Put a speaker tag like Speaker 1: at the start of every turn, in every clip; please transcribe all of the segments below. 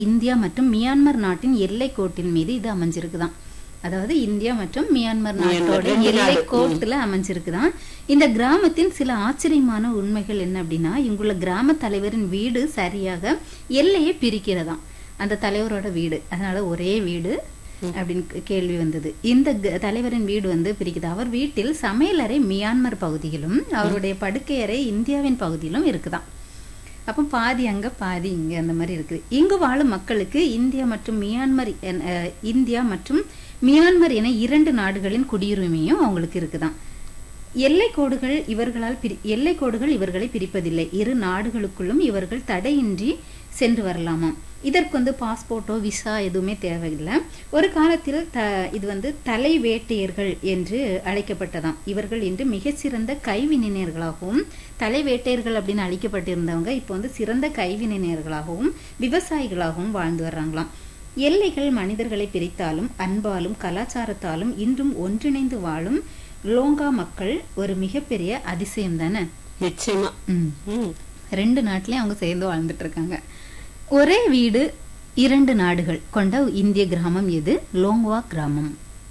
Speaker 1: India மற்றும் Myanmar நாட்டின் எல்லை கோட்டின் மீது இது அமைஞ்சிருக்குதாம் அதாவது இந்தியா மற்றும் மியான்மர் நாட்டோட
Speaker 2: ரெண்டு
Speaker 1: எல்லை
Speaker 2: நாடு.
Speaker 1: கோட்டுல அமைஞ்சிருக்குதாம் இந்த கிராமத்தின் சில ஆச்சரியமான உண்மைகள் என்ன அப்படின்னா இங்குள்ள கிராம தலைவரின் வீடு சரியாக எல்லையை பிரிக்கிறதாம் அந்த தலைவரோட வீடு அதனால ஒரே வீடு அப்படின்னு கே- கேள்வி வந்தது இந்த க- தலைவரின் வீடு வந்து பிரிக்குது அவர் வீட்டில் சமையலறை மியான்மர் பகுதியிலும் அவருடைய படுக்கையறை இந்தியாவின் பகுதியிலும் இருக்குதாம் அப்போ பாதி அங்க பாதி இங்க அந்த மாதிரி இருக்குது இங்கு வாழும் மக்களுக்கு இந்தியா மற்றும் மியான்மர் என- அஹ், இந்தியா மற்றும் மியான்மர் என இரண்டு நாடுகளின் குடியுரிமையும் அவங்களுக்கு இருக்குதாம் எல்லை கோடுகள் இவர்களால் பிரி எல்லை கோடுகள் இவர்களை பிரிப்பதில்லை இரு நாடுகளுக்குள்ளும் இவர்கள் தடையின்றி சென்று வரலாமாம் இதற்கு வந்து பாஸ்போர்ட்டோ விசா எதுவுமே தேவையில்லை ஒரு காலத்தில் த இது வந்து தலை வேட்டையர்கள் என்று அழைக்கப்பட்டதாம் இவர்கள் இன்று மிகச்சிறந்த கைவினைஞர்களாகவும் தலை வேட்டையர்கள் அப்படின்னு அழைக்கப்பட்டிருந்தவங்க இப்போ வந்து சிறந்த கைவினைஞர்களாகவும் விவசாயிகளாகவும் வாழ்ந்து வர்றாங்களாம் எல்லைகள் மனிதர்களை பிரித்தாலும் அன்பாலும் கலாச்சாரத்தாலும் இன்றும் ஒன்றிணைந்து வாழும் லோங்கா மக்கள் ஒரு மிகப்பெரிய அதிசயம் தானே
Speaker 2: நிச்சயமா
Speaker 1: ம்.
Speaker 2: ம்.
Speaker 1: ரெண்டு நாட்டிலையும் அவங்க சேர்ந்து வாழ்ந்துட்டு இருக்காங்க ஒரே வீடு இரண்டு நாடுகள் கொண்ட இந்திய கிராமம் எது லோங்வா கிராமம்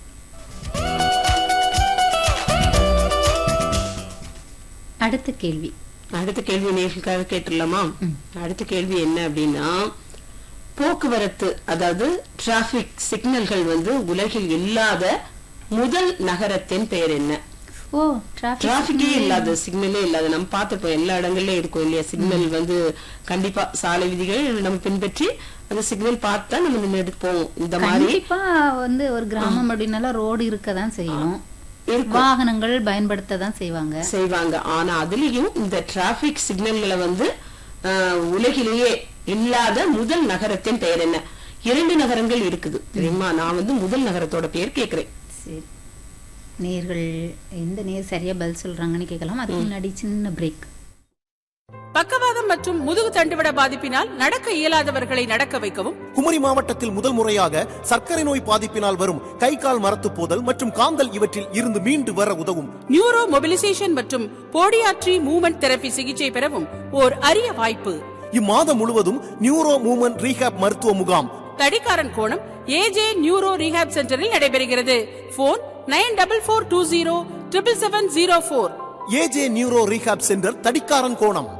Speaker 1: அடுத்த கேள்வி
Speaker 2: அடுத்த கேள்வி நேர்களுக்காக கேட்டுடலாமா அடுத்த கேள்வி என்ன அப்படின்னா போக்குவரத்து அதாவது டிராபிக் சிக்னல்கள் வந்து உலகில் இல்லாத முதல் நகரத்தின் பெயர் என்ன
Speaker 1: ஓ டிராபிக்
Speaker 2: டிராபிக்கே இல்லாத சிக்னலே இல்லாத நம்ம பார்த்திருப்போம் எல்லா இடங்கள்லயும் இருக்கும் இல்லையா சிக்னல் வந்து கண்டிப்பா சாலை விதிகள் நம்ம பின்பற்றி அந்த சிக்னல் பார்த்தா நம்ம நின்று போவோம் இந்த மாதிரி
Speaker 1: கண்டிப்பா வந்து ஒரு கிராமம் அப்படின்னால ரோடு இருக்கதான் செய்யும்
Speaker 2: இருக்கும்.
Speaker 1: வாகனங்கள் பயன்படுத்த தான் செய்வாங்க
Speaker 2: செய்வாங்க ஆனா அதுலயும் இந்த டிராபிக் சிக்னல்களை வந்து ஆஹ், உலகிலேயே இல்லாத முதல் நகரத்தின் பெயர் என்ன இரண்டு நகரங்கள் இருக்குது தெரியுமா நான் வந்து முதல் நகரத்தோட பெயர் கேக்குறேன்
Speaker 1: சரி நேர்கள் எந்த நேர் சரியா பதில் சொல்றாங்கன்னு கேட்கலாம் அதுக்கு முன்னாடி சின்ன பிரேக்
Speaker 3: பக்கவாதம் மற்றும் முதுகு தண்டுவட பாதிப்பினால் நடக்க இயலாதவர்களை நடக்க வைக்கவும்
Speaker 4: குமரி மாவட்டத்தில் முதல் முறையாக சர்க்கரை நோய் பாதிப்பினால் வரும் கை கால் மரத்துப் போதல் மற்றும் காந்தல் இவற்றில் இருந்து மீண்டு வர உதவும்
Speaker 3: நியூரோ மொபிலைசேஷன் மற்றும் போடியாட்ரி மூவ்மெண்ட் தெரபி சிகிச்சை பெறவும் ஓர் அரிய வாய்ப்பு
Speaker 4: இம்மாதம் முழுவதும் நியூரோ மூமென்ட் ரீஹாப் மருத்துவ முகாம்
Speaker 3: தடிக்காரன் கோணம் ஏஜே நியூரோ ரீஹாப் சென்டரில் நடைபெறுகிறது phone nine double four two zero triple seven zero four
Speaker 4: AJ neuro rehab centre தடிக்காரன் கோணம்